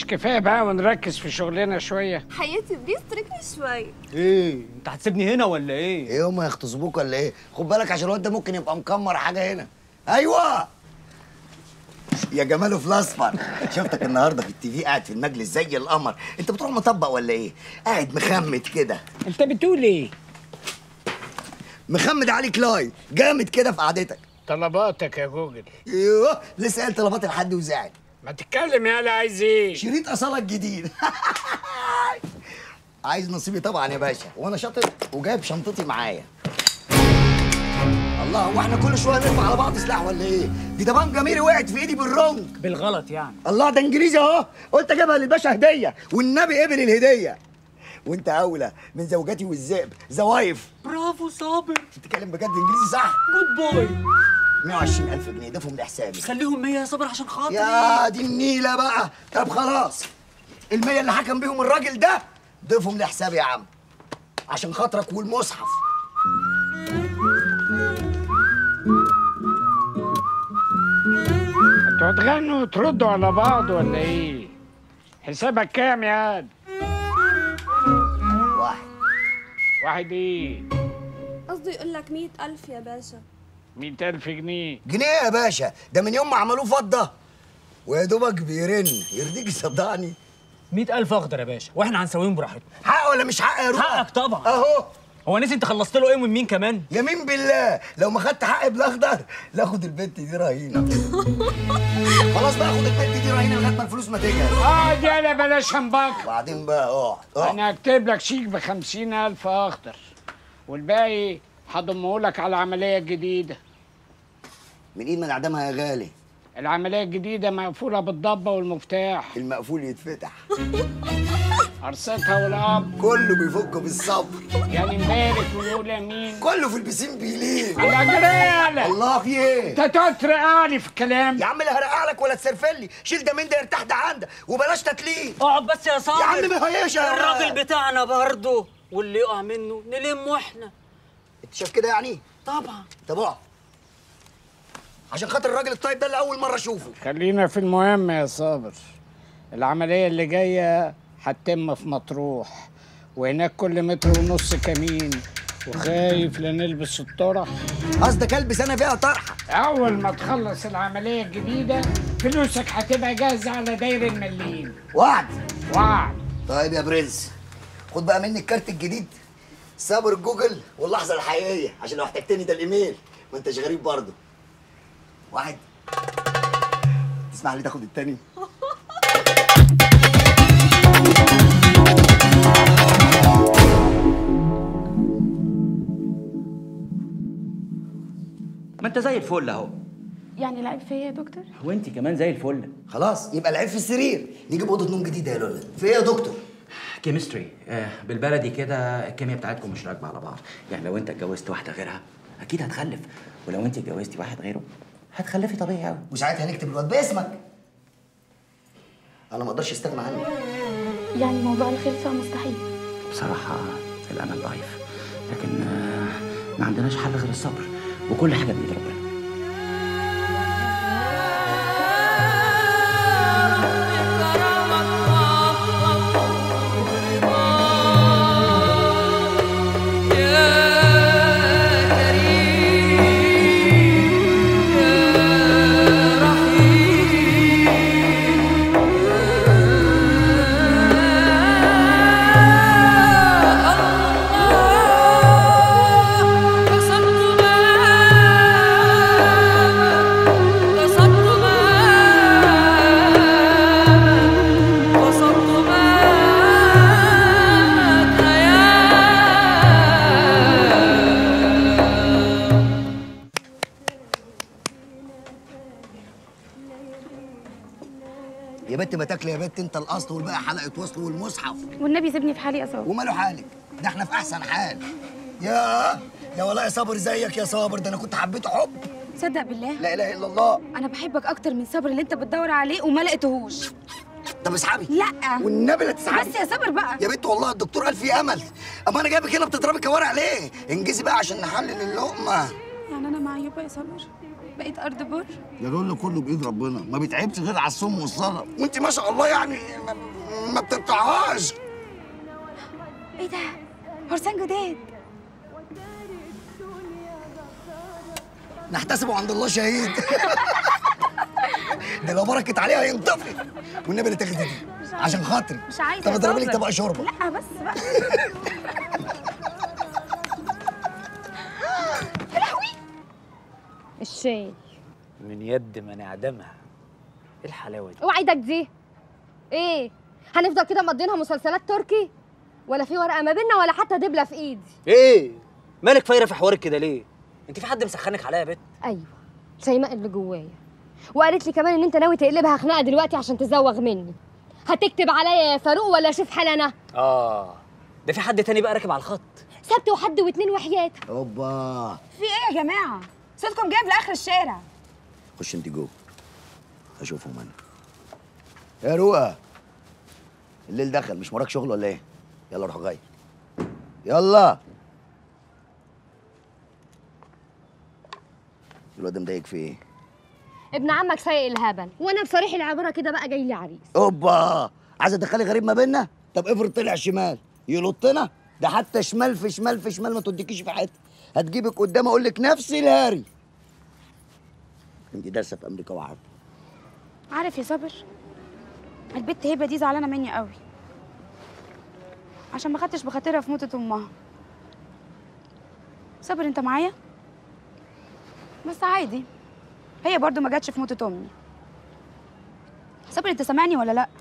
كفايه بقى ونركز في شغلنا شويه حياتي بليز اتركني شوي ايه انت هتسيبني هنا ولا ايه؟ ايه هما يغتصبوك ولا ايه خد بالك عشان الواد ده ممكن يبقى مكمر حاجه هنا ايوه يا جماله في الاصفر شفتك النهارده في التي في قاعد في المجلس زي القمر انت بتروح مطبق ولا ايه قاعد مخمد كده انت بتقول ايه مخمد علي كلاي جامد كده في قعدتك طلباتك يا جوجل ايوه لسه قال طلبات لحد وزعل ما تتكلم يا عايز ايه شريط اصاله الجديد عايز نصيبي طبعا يا باشا وانا شاطر وجايب شنطتي معايا الله هو احنا كل شويه نرفع على بعض سلاح ولا ايه دي طبعا جميري وقعت في ايدي بالرنج بالغلط يعني الله ده انجليزي اهو قلت اجيبها للباشا هديه والنبي قبل الهديه وانت اولى من زوجاتي والذئب زوايف برافو صابر بتتكلم بجد انجليزي صح جود بوي 120000 جنيه دفهم لحسابي خليهم 100 يا صابر عشان خاطري يا دي النيلة بقى طب خلاص المية اللي حكم بيهم الراجل ده ضيفهم لحسابي يا عم عشان خاطرك والمصحف انتوا هتغنوا وتردوا على بعض ولا ايه حسابك كام يا عاد واحد واحد ايه قصده يقول لك مية ألف يا باشا مئة ألف جنيه جنيه يا باشا ده من يوم ما عملوه فضة ويا دوبك بيرن يرضيك يصدقني 100000 اخضر يا باشا واحنا هنسويهم براحتنا حق ولا مش حق يا روح حقك طبعا اهو هو نسي انت خلصت له ايه من مين كمان؟ يمين بالله لو ما خدت حقي بالاخضر لاخد البنت دي رهينه خلاص بقى خد البنت دي رهينه لغايه ما الفلوس ما تجهز اقعد يالا بلاش همبك وبعدين بقى اقعد اقعد انا هكتب لك شيك بخمسين ألف أخضر والباقي هضمه لك على العملية الجديدة من ايد من اعدامها يا غالي العملية الجديدة مقفولة بالضبة والمفتاح المقفول يتفتح قرصتها والأب كله بيفك بالصبر يعني مبارك ويقول امين كله في البسين بيليه على جرالة الله في ايه انت تقعد ترقعني في الكلام يا عم لا هرقع لك ولا تسرفل لي شيل ده من ده يرتاح ده عندك وبلاش تتليف اقعد بس يا صابر يا عم ما هيش يا الراجل بتاعنا برضه واللي يقع منه نلمه احنا انت شايف كده يعني طبعا طب اقعد عشان خاطر الراجل الطيب ده اللي اول مره اشوفه خلينا في المهم يا صابر العملية اللي جاية هتتم في مطروح وهناك كل متر ونص كمين وخايف لا نلبس الطرح قصدك البس انا فيها طرحه أول ما تخلص العملية الجديدة فلوسك هتبقى جاهزة على داير المليين وعد وعد طيب يا برنس خد بقى مني الكارت الجديد صبر جوجل واللحظه الحقيقيه عشان لو احتجتني ده الايميل ما انتش غريب برضه واحد تسمح لي تاخد التاني ما انت زي الفل اهو يعني لعب فيا يا دكتور وانت كمان زي الفل خلاص يبقى العيب في السرير نجيب اوضه نوم جديده يا لولا في ايه يا دكتور كيمستري آه بالبلدي كده الكيمياء بتاعتكم مش راكبه على بعض يعني لو انت اتجوزت واحده غيرها اكيد هتخلف ولو انت اتجوزتي واحد غيره هتخلفي طبيعي قوي وساعتها هنكتب الواد باسمك انا ما اقدرش استغنى عنك يعني موضوع الخلفة مستحيل بصراحه الامل ضعيف لكن آه ما عندناش حل غير الصبر وكل حاجه بايد ربنا يا بنت ما تاكلي يا بنت انت الاصل والباقي حلقه وصل والمصحف والنبي سيبني في حالي يا صابر وماله حالك ده احنا في احسن حال يا يا والله يا صابر زيك يا صابر ده انا كنت حبيته حب تصدق بالله لا اله الا الله انا بحبك اكتر من صابر اللي انت بتدور عليه وما لقيتهوش طب اسحبي لا والنبي لا تسحبي بس يا صابر بقى يا بنت والله الدكتور قال في امل اما انا جايبك هنا بتضربي كوارع ليه انجزي بقى عشان نحلل اللقمه يعني انا معيوبه يا صابر بقيت ارض بر يا دول كله بايد ربنا ما بيتعبش غير على الصم والصلاه وانت ما شاء الله يعني ما, ما بتقطعهاش ايه ده فرسان جداد نحتسبه عند الله شهيد ده لو بركت عليها ينطفي والنبي اللي تاخدي دي عشان خاطري مش عايزه طب يا اضربي لك صابر. طبق شوربه لا بس بقى الشاي من يد من اعدمها ايه الحلاوه دي اوعى ايدك دي ايه هنفضل كده مقضينها مسلسلات تركي ولا في ورقه ما بيننا ولا حتى دبله في ايدي ايه مالك فايره في حوارك كده ليه انت في حد مسخنك عليا يا بت ايوه شيماء اللي جوايا وقالت لي كمان ان انت ناوي تقلبها خناقه دلوقتي عشان تزوغ مني هتكتب عليا يا فاروق ولا اشوف حال انا اه ده في حد تاني بقى راكب على الخط سبت وحد واتنين وحياتك اوبا في ايه يا جماعه صوتكم جايب لاخر الشارع خش انت جوه اشوفهم انا يا روقه الليل دخل مش وراك شغل ولا ايه يلا روح غير يلا الواد ده مضايق في ايه ابن عمك سايق الهبل وانا بصريح العباره كده بقى جاي لي عريس اوبا عايزه تدخلي غريب ما بيننا طب افرض طلع شمال يلطنا ده حتى شمال في شمال في شمال ما توديكيش في حته هتجيبك قدام اقول لك نفس الهاري انت دارسه في امريكا وعارفه عارف يا صابر البت هبه دي زعلانه مني قوي عشان ما خدتش بخاطرها في موتة امها صابر انت معايا بس عادي هي برضو ما جاتش في موتة امي صابر انت سامعني ولا لا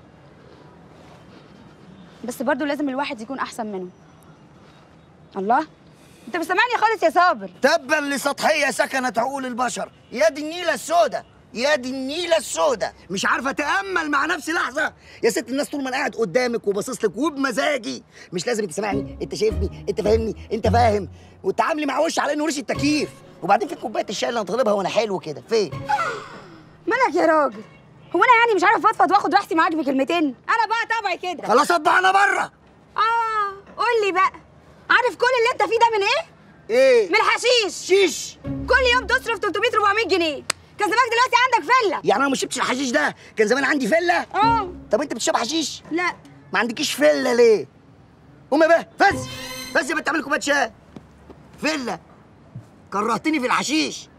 بس برضو لازم الواحد يكون احسن منه الله انت مش سامعني خالص يا صابر تبا لسطحيه سكنت عقول البشر يا دي النيله السوداء يا دي النيله السوداء مش عارفه اتامل مع نفسي لحظه يا ست الناس طول ما انا قاعد قدامك وباصص لك وبمزاجي مش لازم تسمعني انت شايفني انت فاهمني انت فاهم وتعاملي مع وش على انه ريش التكييف وبعدين في كوبايه الشاي اللي هطلبها وانا حلو كده فين مالك يا راجل هو انا يعني مش عارف افضفض واخد راحتي معاك بكلمتين انا بقى طبعي كده خلاص اطبعنا بره اه قول لي بقى عارف كل اللي انت فيه ده من ايه ايه من الحشيش شيش كل يوم تصرف 300 400 جنيه كان زمانك دلوقتي عندك فيلا يعني انا ما شربتش الحشيش ده كان زمان عندي فيلا اه طب انت بتشرب حشيش لا ما عندكيش فيلا ليه قوم يا بقى فز فز يا بنت اعمل كوبايه شاي فيلا كرهتني في الحشيش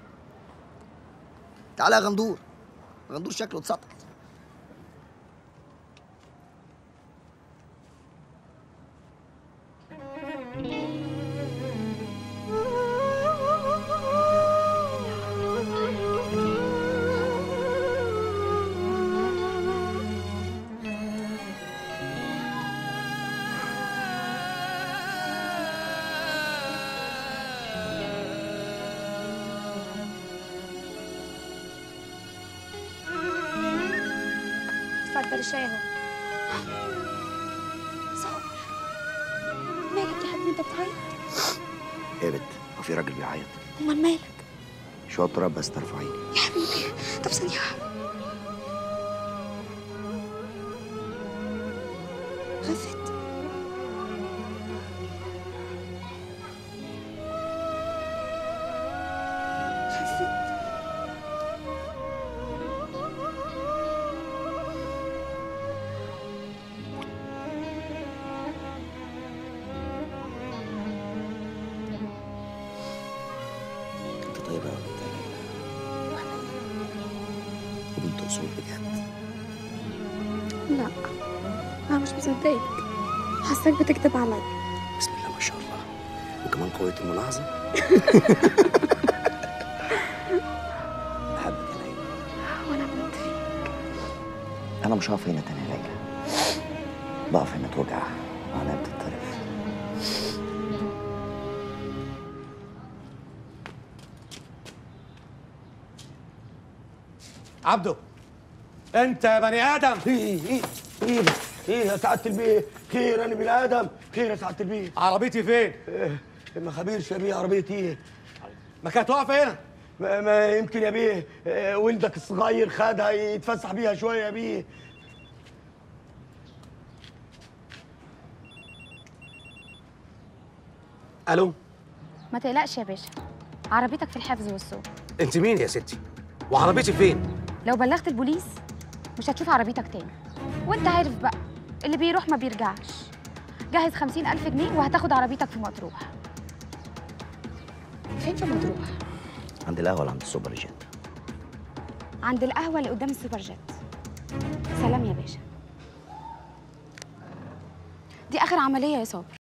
تعالى يا غندور غندور شكله اتسطح اتفضل الشاي اهو صابر مالك يا حبيبي انت بتعيط ايه يا بنت هو في راجل بيعيط امال مالك شاطره بس ترفعيني يا حبيبي طب ثانيه خفت خفت انت طيبه قوي انت وحنين وبنت اصول بجد لا انا مش مصدقك حاساك بتكذب عليا بسم الله ما شاء الله وكمان قويه الملاحظه بحبك يا ليلى وانا بنت فيك انا مش هقف هنا تاني يا ليلى بقف هنا توجع وانا بتطرف عبده انت يا بني ادم ايه ايه ايه بس ايه يا سعاده البيه خير انا بني ادم خير يا سعاده البيه عربيتي فين إيه، ما خبيرش يا بيه عربيتي ايه ما كانت واقفه هنا ما, ما يمكن يا بيه إيه، ولدك الصغير خدها يتفسح بيها شويه يا بيه الو ما تقلقش يا باشا عربيتك في الحفظ والسوق انت مين يا ستي وعربيتي فين لو بلغت البوليس مش هتشوف عربيتك تاني وانت عارف بقى اللي بيروح ما بيرجعش جهز خمسين ألف جنيه وهتاخد عربيتك في مطروح فين في مطروح؟ عند القهوه ولا عند السوبر جيت عند القهوة اللي قدام السوبر جيت سلام يا باشا دي آخر عملية يا صابر